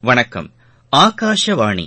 வணக்கம் ஆகாஷவாணி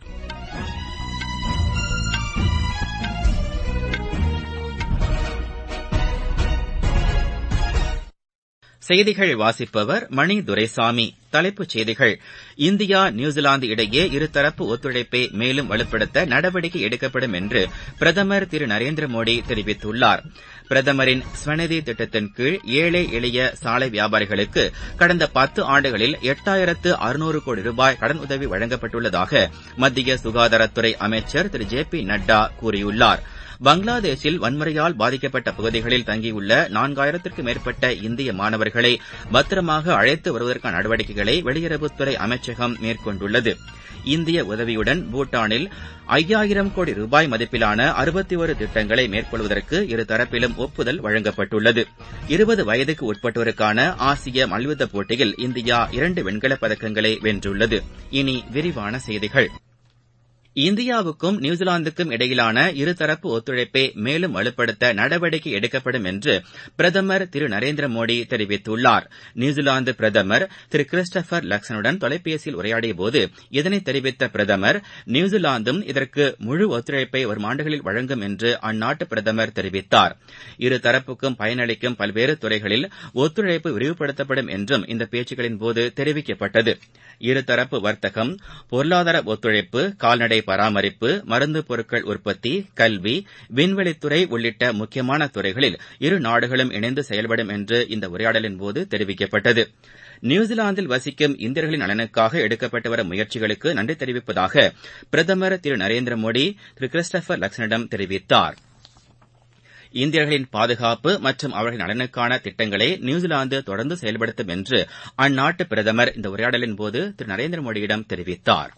செய்திகள் வாசிப்பவர் மணி துரைசாமி தலைப்புச் செய்திகள் இந்தியா நியூசிலாந்து இடையே இருதரப்பு ஒத்துழைப்பை மேலும் வலுப்படுத்த நடவடிக்கை எடுக்கப்படும் என்று பிரதமர் திரு நரேந்திர மோடி தெரிவித்துள்ளார் பிரதமரின் ஸ்வநிதி திட்டத்தின் கீழ் ஏழை எளிய சாலை வியாபாரிகளுக்கு கடந்த பத்து ஆண்டுகளில் எட்டாயிரத்து அறுநூறு கோடி ரூபாய் கடனுதவி வழங்கப்பட்டுள்ளதாக மத்திய சுகாதாரத்துறை அமைச்சர் திரு ஜே பி நட்டா கூறியுள்ளார் பங்களாதேஷில் வன்முறையால் பாதிக்கப்பட்ட பகுதிகளில் தங்கியுள்ள நான்காயிரத்திற்கும் மேற்பட்ட இந்திய மாணவர்களை பத்திரமாக அழைத்து வருவதற்கான நடவடிக்கைகளை வெளியுறவுத்துறை அமைச்சகம் மேற்கொண்டுள்ளது இந்திய உதவியுடன் பூட்டானில் ஐயாயிரம் கோடி ரூபாய் மதிப்பிலான அறுபத்தி ஒரு திட்டங்களை மேற்கொள்வதற்கு இருதரப்பிலும் ஒப்புதல் வழங்கப்பட்டுள்ளது இருபது வயதுக்கு உட்பட்டோருக்கான ஆசிய மல்யுத்த போட்டியில் இந்தியா இரண்டு வெண்கலப் பதக்கங்களை வென்றுள்ளது இனி விரிவான செய்திகள் இந்தியாவுக்கும் நியூசிலாந்துக்கும் இடையிலான இருதரப்பு ஒத்துழைப்பை மேலும் வலுப்படுத்த நடவடிக்கை எடுக்கப்படும் என்று பிரதமர் திரு நரேந்திர மோடி தெரிவித்துள்ளார் நியூசிலாந்து பிரதமர் திரு கிறிஸ்டபர் லக்சனுடன் தொலைபேசியில் உரையாடியபோது இதனை தெரிவித்த பிரதமர் நியூசிலாந்தும் இதற்கு முழு ஒத்துழைப்பை வரும் ஆண்டுகளில் வழங்கும் என்று அந்நாட்டு பிரதமர் தெரிவித்தார் இருதரப்புக்கும் பயனளிக்கும் பல்வேறு துறைகளில் ஒத்துழைப்பு விரிவுபடுத்தப்படும் என்றும் இந்த பேச்சுக்களின்போது தெரிவிக்கப்பட்டது இருதரப்பு வர்த்தகம் பொருளாதார ஒத்துழைப்பு கால்நடை பராமரிப்பு மருந்து பொருட்கள் உற்பத்தி கல்வி விண்வெளித்துறை உள்ளிட்ட முக்கியமான துறைகளில் இரு நாடுகளும் இணைந்து செயல்படும் என்று இந்த உரையாடலின்போது தெரிவிக்கப்பட்டது நியூசிலாந்தில் வசிக்கும் இந்தியர்களின் நலனுக்காக எடுக்கப்பட்டு வரும் முயற்சிகளுக்கு நன்றி தெரிவிப்பதாக பிரதமர் திரு நரேந்திர மோடி திரு கிறிஸ்டபர் லக்சனிடம் தெரிவித்தார் இந்தியர்களின் பாதுகாப்பு மற்றும் அவர்களின் நலனுக்கான திட்டங்களை நியூசிலாந்து தொடர்ந்து செயல்படுத்தும் என்று அந்நாட்டு பிரதமர் இந்த உரையாடலின்போது திரு நரேந்திர மோடியிடம் தெரிவித்தார்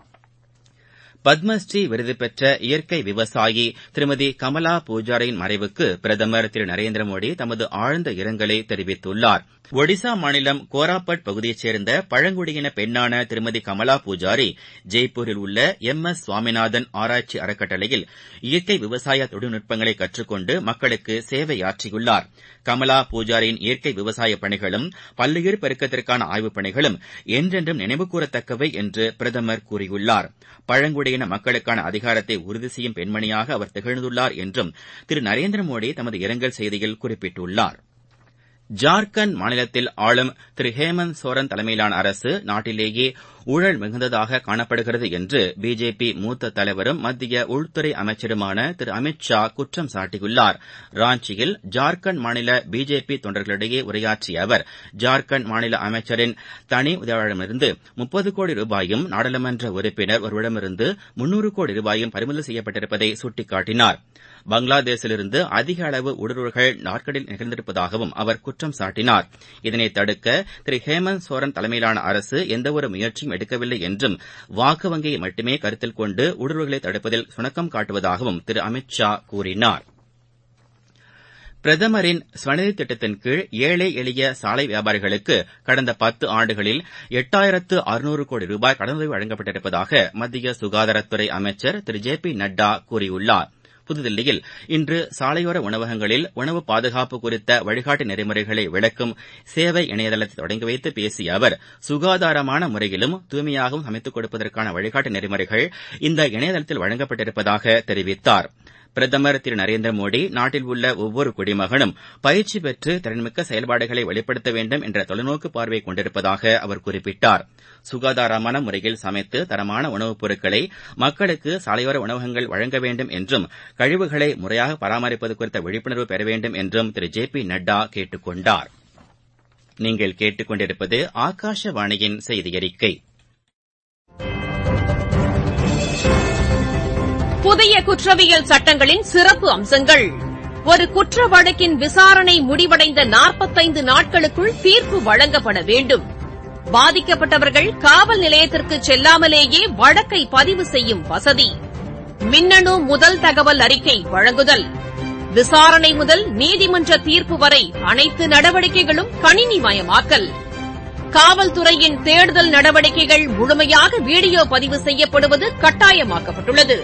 பத்மஸ்ரீ விருது பெற்ற இயற்கை விவசாயி திருமதி கமலா பூஜாரியின் மறைவுக்கு பிரதமர் திரு நரேந்திர மோடி தமது ஆழ்ந்த இரங்கலை தெரிவித்துள்ளார் ஒடிசா மாநிலம் கோராபட் பகுதியைச் சேர்ந்த பழங்குடியின பெண்ணான திருமதி கமலா பூஜாரி ஜெய்ப்பூரில் உள்ள எம் எஸ் சுவாமிநாதன் ஆராய்ச்சி அறக்கட்டளையில் இயற்கை விவசாய தொழில்நுட்பங்களை கற்றுக்கொண்டு மக்களுக்கு சேவையாற்றியுள்ளார் கமலா பூஜாரியின் இயற்கை விவசாய பணிகளும் பல்லுயிர் பெருக்கத்திற்கான ஆய்வுப் பணிகளும் என்றென்றும் நினைவுகூரத்தக்கவை என்று பிரதமர் கூறியுள்ளார் பழங்குடியின மக்களுக்கான அதிகாரத்தை உறுதி செய்யும் பெண்மணியாக அவர் திகழ்ந்துள்ளார் என்றும் திரு நரேந்திர மோடி தமது இரங்கல் செய்தியில் குறிப்பிட்டுள்ளார் ஜார்க்கண்ட் மாநிலத்தில் ஆளும் திரு ஹேமந்த் சோரன் தலைமையிலான அரசு நாட்டிலேயே ஊழல் மிகுந்ததாக காணப்படுகிறது என்று பிஜேபி மூத்த தலைவரும் மத்திய உள்துறை அமைச்சருமான திரு அமித் ஷா குற்றம் சாட்டியுள்ளார் ராஞ்சியில் ஜார்க்கண்ட் மாநில பிஜேபி தொண்டர்களிடையே உரையாற்றிய அவர் ஜார்க்கண்ட் மாநில அமைச்சரின் தனி உதவியாளரிடமிருந்து முப்பது கோடி ரூபாயும் நாடாளுமன்ற உறுப்பினர் ஒருவரிடமிருந்து முன்னூறு கோடி ரூபாயும் பறிமுதல் செய்யப்பட்டிருப்பதை சுட்டிக்காட்டினார் பங்களாதேஷிலிருந்து அதிக அளவு ஊடுருவல்கள் நாட்களில் நிகழ்ந்திருப்பதாகவும் அவர் குற்றம் சாட்டினார் இதனை தடுக்க திரு ஹேமந்த் சோரன் தலைமையிலான அரசு எந்தவொரு முயற்சியும் எடுக்கவில்லை என்றும் வாக்கு வங்கியை மட்டுமே கருத்தில் கொண்டு ஊடுருவல்களை தடுப்பதில் சுணக்கம் காட்டுவதாகவும் திரு அமித் ஷா கூறினார் பிரதமரின் ஸ்வநிதி திட்டத்தின் கீழ் ஏழை எளிய சாலை வியாபாரிகளுக்கு கடந்த பத்து ஆண்டுகளில் எட்டாயிரத்து அறுநூறு கோடி ரூபாய் கடனுதவி வழங்கப்பட்டிருப்பதாக மத்திய சுகாதாரத்துறை அமைச்சர் திரு ஜே பி நட்டா கூறியுள்ளார் புதுதில்லியில் இன்று சாலையோர உணவகங்களில் உணவு பாதுகாப்பு குறித்த வழிகாட்டு நெறிமுறைகளை விளக்கும் சேவை இணையதளத்தை தொடங்கி வைத்து பேசிய அவர் சுகாதாரமான முறையிலும் தூய்மையாகவும் சமைத்துக் கொடுப்பதற்கான வழிகாட்டு நெறிமுறைகள் இந்த இணையதளத்தில் வழங்கப்பட்டிருப்பதாக தெரிவித்தார் பிரதமர் திரு நரேந்திர மோடி நாட்டில் உள்ள ஒவ்வொரு குடிமகனும் பயிற்சி பெற்று திறன்மிக்க செயல்பாடுகளை வெளிப்படுத்த வேண்டும் என்ற தொலைநோக்கு பார்வை கொண்டிருப்பதாக அவர் குறிப்பிட்டார் சுகாதாரமான முறையில் சமைத்து தரமான உணவுப் பொருட்களை மக்களுக்கு சாலையோர உணவகங்கள் வழங்க வேண்டும் என்றும் கழிவுகளை முறையாக பராமரிப்பது குறித்த விழிப்புணர்வு பெற வேண்டும் என்றும் திரு ஜே பி நட்டா கேட்டுக் கொண்டார் நீங்கள் கேட்டுக்கொண்டிருப்பது ஆகாஷவாணியின் செய்தியறிக்கை புதிய குற்றவியல் சட்டங்களின் சிறப்பு அம்சங்கள் ஒரு குற்ற வழக்கின் விசாரணை முடிவடைந்த நாற்பத்தைந்து நாட்களுக்குள் தீர்ப்பு வழங்கப்பட வேண்டும் பாதிக்கப்பட்டவர்கள் காவல் நிலையத்திற்கு செல்லாமலேயே வழக்கை பதிவு செய்யும் வசதி மின்னணு முதல் தகவல் அறிக்கை வழங்குதல் விசாரணை முதல் நீதிமன்ற தீர்ப்பு வரை அனைத்து நடவடிக்கைகளும் கணினிமயமாக்கல் காவல்துறையின் தேடுதல் நடவடிக்கைகள் முழுமையாக வீடியோ பதிவு செய்யப்படுவது கட்டாயமாக்கப்பட்டுள்ளது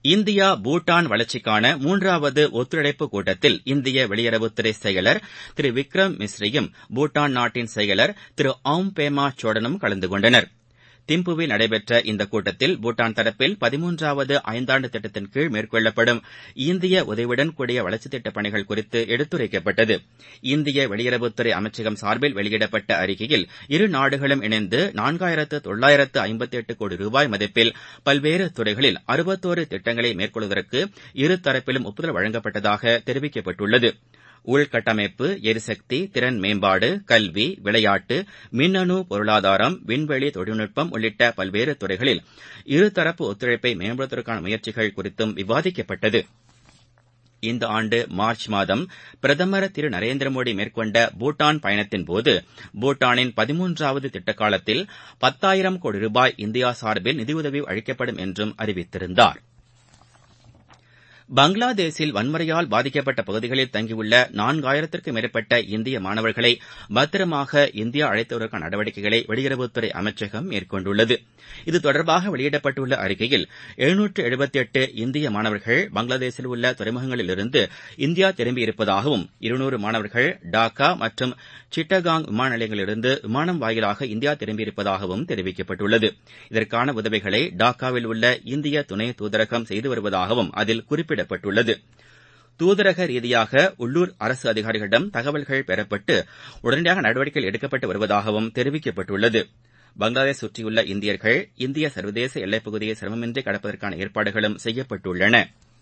இந்தியா பூட்டான் வளர்ச்சிக்கான மூன்றாவது ஒத்துழைப்பு கூட்டத்தில் இந்திய வெளியுறவுத்துறை செயலர் திரு விக்ரம் மிஸ்ரியும் பூட்டான் நாட்டின் செயலர் திரு ஆம் பேமா சோடனும் கலந்து கொண்டனர் திம்புவில் நடைபெற்ற இந்த கூட்டத்தில் பூட்டான் தரப்பில் பதிமூன்றாவது ஐந்தாண்டு திட்டத்தின் கீழ் மேற்கொள்ளப்படும் இந்திய உதவியுடன் கூடிய வளர்ச்சித் திட்டப் பணிகள் குறித்து எடுத்துரைக்கப்பட்டது இந்திய வெளியுறவுத்துறை அமைச்சகம் சார்பில் வெளியிடப்பட்ட அறிக்கையில் இரு நாடுகளும் இணைந்து நான்காயிரத்து தொள்ளாயிரத்து ஐம்பத்தி எட்டு கோடி ரூபாய் மதிப்பில் பல்வேறு துறைகளில் அறுபத்தோரு திட்டங்களை மேற்கொள்வதற்கு இரு தரப்பிலும் ஒப்புதல் வழங்கப்பட்டதாக தெரிவிக்கப்பட்டுள்ளது உள்கட்டமைப்பு எரிசக்தி திறன் மேம்பாடு கல்வி விளையாட்டு மின்னணு பொருளாதாரம் விண்வெளி தொழில்நுட்பம் உள்ளிட்ட பல்வேறு துறைகளில் இருதரப்பு ஒத்துழைப்பை மேம்படுத்துவதற்கான முயற்சிகள் குறித்தும் விவாதிக்கப்பட்டது இந்த ஆண்டு மார்ச் மாதம் பிரதமர் திரு நரேந்திர மோடி மேற்கொண்ட பூட்டான் பயணத்தின்போது பூட்டானின் பதிமூன்றாவது திட்டக்காலத்தில் பத்தாயிரம் கோடி ரூபாய் இந்தியா சார்பில் நிதியுதவி அளிக்கப்படும் என்றும் அறிவித்திருந்தார் பங்களாதேஷில் வன்முறையால் பாதிக்கப்பட்ட பகுதிகளில் தங்கியுள்ள நான்காயிரத்திற்கும் மேற்பட்ட இந்திய மாணவர்களை பத்திரமாக இந்தியா அழைத்து வருவதற்கான நடவடிக்கைகளை வெளியுறவுத்துறை அமைச்சகம் மேற்கொண்டுள்ளது இது தொடர்பாக வெளியிடப்பட்டுள்ள அறிக்கையில் எழுநூற்று எழுபத்தி எட்டு இந்திய மாணவர்கள் பங்களாதேஷில் உள்ள துறைமுகங்களிலிருந்து இந்தியா திரும்பியிருப்பதாகவும் இருநூறு மாணவர்கள் டாக்கா மற்றும் சிட்டகாங் விமான நிலையங்களிலிருந்து விமானம் வாயிலாக இந்தியா திரும்பியிருப்பதாகவும் தெரிவிக்கப்பட்டுள்ளது இதற்கான உதவிகளை டாக்காவில் உள்ள இந்திய துணை தூதரகம் செய்து வருவதாகவும் அதில் குறிப்பிடப்பட்டுள்ளது தூதரக ரீதியாக உள்ளூர் அரசு அதிகாரிகளிடம் தகவல்கள் பெறப்பட்டு உடனடியாக நடவடிக்கைகள் எடுக்கப்பட்டு வருவதாகவும் தெரிவிக்கப்பட்டுள்ளது பங்களாதேஷ் சுற்றியுள்ள இந்தியர்கள் இந்திய சர்வதேச எல்லைப்பகுதியை சிரமமின்றி கடப்பதற்கான ஏற்பாடுகளும் செய்யப்பட்டுள்ளன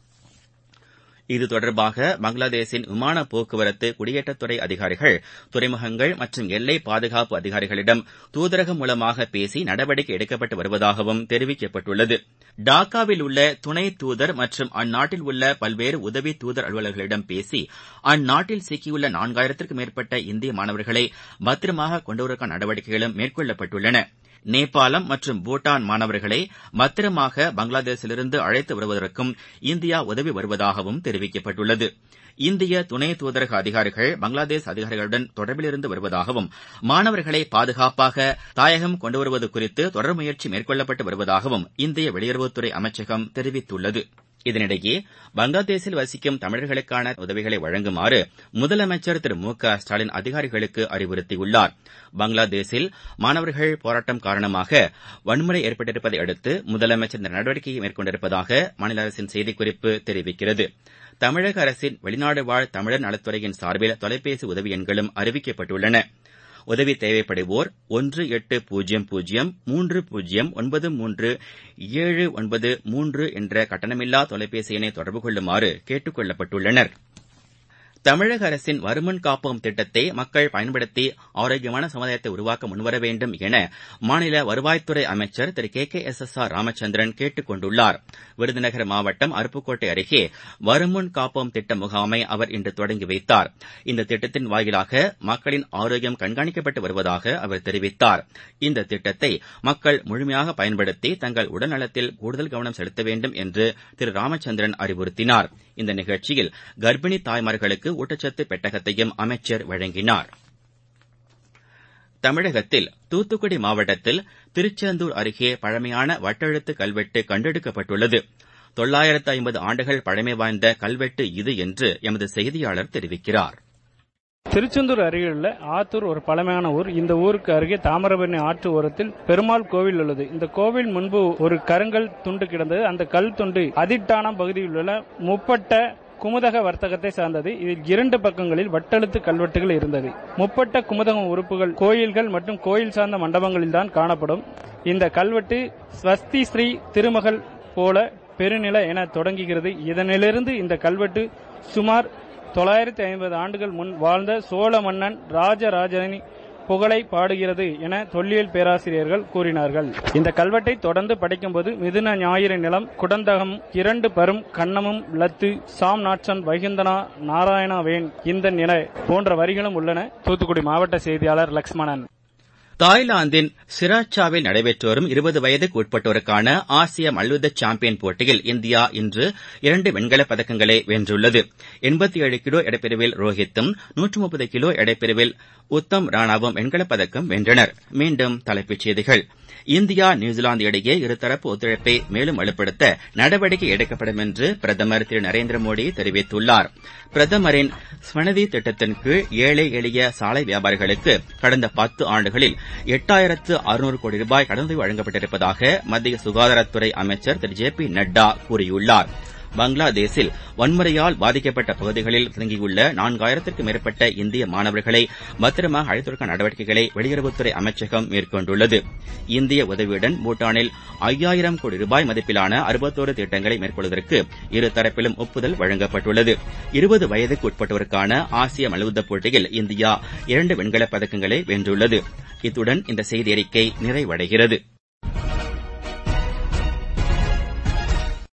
இது தொடர்பாக பங்களாதேஷின் விமான போக்குவரத்து குடியேற்றத்துறை அதிகாரிகள் துறைமுகங்கள் மற்றும் எல்லை பாதுகாப்பு அதிகாரிகளிடம் தூதரகம் மூலமாக பேசி நடவடிக்கை எடுக்கப்பட்டு வருவதாகவும் தெரிவிக்கப்பட்டுள்ளது டாக்காவில் உள்ள துணை தூதர் மற்றும் அந்நாட்டில் உள்ள பல்வேறு உதவி தூதர் அலுவலர்களிடம் பேசி அந்நாட்டில் சிக்கியுள்ள நான்காயிரத்திற்கும் மேற்பட்ட இந்திய மாணவர்களை பத்திரமாக கொண்டுவருவதற்கான நடவடிக்கைகளும் மேற்கொள்ளப்பட்டுள்ளன நேபாளம் மற்றும் பூட்டான் மாணவர்களை பத்திரமாக பங்களாதேஷிலிருந்து அழைத்து வருவதற்கும் இந்தியா உதவி வருவதாகவும் தெரிவிக்கப்பட்டுள்ளது இந்திய துணை தூதரக அதிகாரிகள் பங்களாதேஷ் அதிகாரிகளுடன் தொடர்பில் இருந்து வருவதாகவும் மாணவர்களை பாதுகாப்பாக தாயகம் கொண்டுவருவது குறித்து தொடர் முயற்சி மேற்கொள்ளப்பட்டு வருவதாகவும் இந்திய வெளியுறவுத்துறை அமைச்சகம் தெரிவித்துள்ளது இதனிடையே பங்களாதேஷில் வசிக்கும் தமிழர்களுக்கான உதவிகளை வழங்குமாறு முதலமைச்சர் திரு மு க ஸ்டாலின் அதிகாரிகளுக்கு அறிவுறுத்தியுள்ளார் பங்களாதேஷில் மாணவர்கள் போராட்டம் காரணமாக வன்முறை ஏற்பட்டிருப்பதை அடுத்து முதலமைச்சர் இந்த நடவடிக்கையை மேற்கொண்டிருப்பதாக மாநில அரசின் செய்திக்குறிப்பு தெரிவிக்கிறது தமிழக அரசின் வெளிநாடு வாழ் தமிழர் நலத்துறையின் சார்பில் தொலைபேசி உதவி எண்களும் அறிவிக்கப்பட்டுள்ளன உதவி தேவைப்படுவோர் ஒன்று எட்டு பூஜ்ஜியம் பூஜ்ஜியம் மூன்று பூஜ்ஜியம் ஒன்பது மூன்று ஏழு ஒன்பது மூன்று என்ற கட்டணமில்லா தொலைபேசி எண்ணை தொடர்பு கொள்ளுமாறு கேட்டுக் கொள்ளப்பட்டுள்ளனர் தமிழக அரசின் வருமுன் காப்போம் திட்டத்தை மக்கள் பயன்படுத்தி ஆரோக்கியமான சமுதாயத்தை உருவாக்க முன்வர வேண்டும் என மாநில வருவாய்த்துறை அமைச்சர் திரு K K S S R Ramachandran கேட்டுக் கொண்டுள்ளார் விருதுநகர் மாவட்டம் அருப்புக்கோட்டை அருகே வருமுன் காப்போம் திட்ட முகாமை அவர் இன்று தொடங்கி வைத்தார் இந்த திட்டத்தின் வாயிலாக மக்களின் ஆரோக்கியம் கண்காணிக்கப்பட்டு வருவதாக அவர் தெரிவித்தார் இந்த திட்டத்தை மக்கள் முழுமையாக பயன்படுத்தி தங்கள் உடல்நலத்தில் கூடுதல் கவனம் செலுத்த வேண்டும் என்று திரு ராமச்சந்திரன் அறிவுறுத்தினார் இந்த நிகழ்ச்சியில் கர்ப்பிணி தாய்மார்களுக்கு ஊட்டச்சத்து பெட்டகத்தையும் அமைச்சர் வழங்கினார் தமிழகத்தில் தூத்துக்குடி மாவட்டத்தில் திருச்செந்தூர் அருகே பழமையான வட்டெழுத்து கல்வெட்டு கண்டெடுக்கப்பட்டுள்ளது தொள்ளாயிரத்து ஐம்பது ஆண்டுகள் பழமை வாய்ந்த கல்வெட்டு இது என்று எமது செய்தியாளர் தெரிவிக்கிறார் திருச்செந்தூர் அருகிலுள்ள ஆத்தூர் ஒரு பழமையான ஊர் இந்த ஊருக்கு அருகே தாமிரபரணி ஆற்று ஓரத்தில் பெருமாள் கோவில் உள்ளது இந்த கோவில் முன்பு ஒரு கருங்கல் துண்டு கிடந்தது அந்த கல் துண்டு அதிட்டானம் பகுதியில் உள்ள முப்பட்ட குமுதக வர்த்தகத்தை சார்ந்தது இதில் இரண்டு பக்கங்களில் வட்டெழுத்து கல்வெட்டுகள் இருந்தது முப்பட்ட குமுதகம் உறுப்புகள் கோயில்கள் மற்றும் கோயில் சார்ந்த மண்டபங்களில் தான் காணப்படும் இந்த கல்வெட்டு ஸ்வஸ்தி ஸ்ரீ திருமகள் போல பெருநில என தொடங்குகிறது இதனிலிருந்து இந்த கல்வெட்டு சுமார் தொள்ளாயிரத்தி ஐம்பது ஆண்டுகள் முன் வாழ்ந்த சோழ மன்னன் ராஜராஜனி புகழை பாடுகிறது என தொல்லியல் பேராசிரியர்கள் கூறினார்கள் இந்த கல்வெட்டை தொடர்ந்து படிக்கும்போது மிதுன ஞாயிறு நிலம் குடந்தகம் இரண்டு பரும் கண்ணமும் லத்து சாம் நாட்சன் வைகுந்தனா நாராயணவேன் இந்த நில போன்ற வரிகளும் உள்ளன தூத்துக்குடி மாவட்ட செய்தியாளர் லக்ஷ்மணன் தாய்லாந்தின் சிராச்சாவில் நடைபெற்று வரும் இருபது வயதுக்கு உட்பட்டோருக்கான ஆசிய மல்யுத்த சாம்பியன் போட்டியில் இந்தியா இன்று இரண்டு வெண்கலப் பதக்கங்களை வென்றுள்ளது எண்பத்தி ஏழு கிலோ எடைப்பிரிவில் ரோஹித்தும் நூற்று முப்பது கிலோ எடைப்பிரிவில் உத்தம் ராணாவும் வெண்கலப் பதக்கம் வென்றனர் மீண்டும் தலைப்புச் செய்திகள் இந்தியா நியூசிலாந்து இடையே இருதரப்பு ஒத்துழைப்பை மேலும் வலுப்படுத்த நடவடிக்கை எடுக்கப்படும் என்று பிரதமர் திரு நரேந்திர மோடி தெரிவித்துள்ளார் பிரதமரின் ஸ்வநிதி திட்டத்தின் கீழ் ஏழை எளிய சாலை வியாபாரிகளுக்கு கடந்த பத்து ஆண்டுகளில் எட்டாயிரத்து அறுநூறு கோடி ரூபாய் கடனுதவி வழங்கப்பட்டிருப்பதாக மத்திய சுகாதாரத்துறை அமைச்சர் திரு ஜே பி நட்டா கூறியுள்ளார் பங்களாதேஷில் வன்முறையால் பாதிக்கப்பட்ட பகுதிகளில் தங்கியுள்ள நான்காயிரத்திற்கும் மேற்பட்ட இந்திய மாணவர்களை பத்திரமாக அழைத்துவருக்க நடவடிக்கைகளை வெளியுறவுத்துறை அமைச்சகம் மேற்கொண்டுள்ளது இந்திய உதவியுடன் பூட்டானில் ஐயாயிரம் கோடி ரூபாய் மதிப்பிலான அறுபத்தோரு திட்டங்களை மேற்கொள்வதற்கு இருதரப்பிலும் ஒப்புதல் வழங்கப்பட்டுள்ளது இருபது வயதுக்கு உட்பட்டோருக்கான ஆசிய மல்யுத்த போட்டியில் இந்தியா இரண்டு வெண்கலப் பதக்கங்களை வென்றுள்ளது இத்துடன் இந்த செய்தி அறிக்கை நிறைவடைகிறது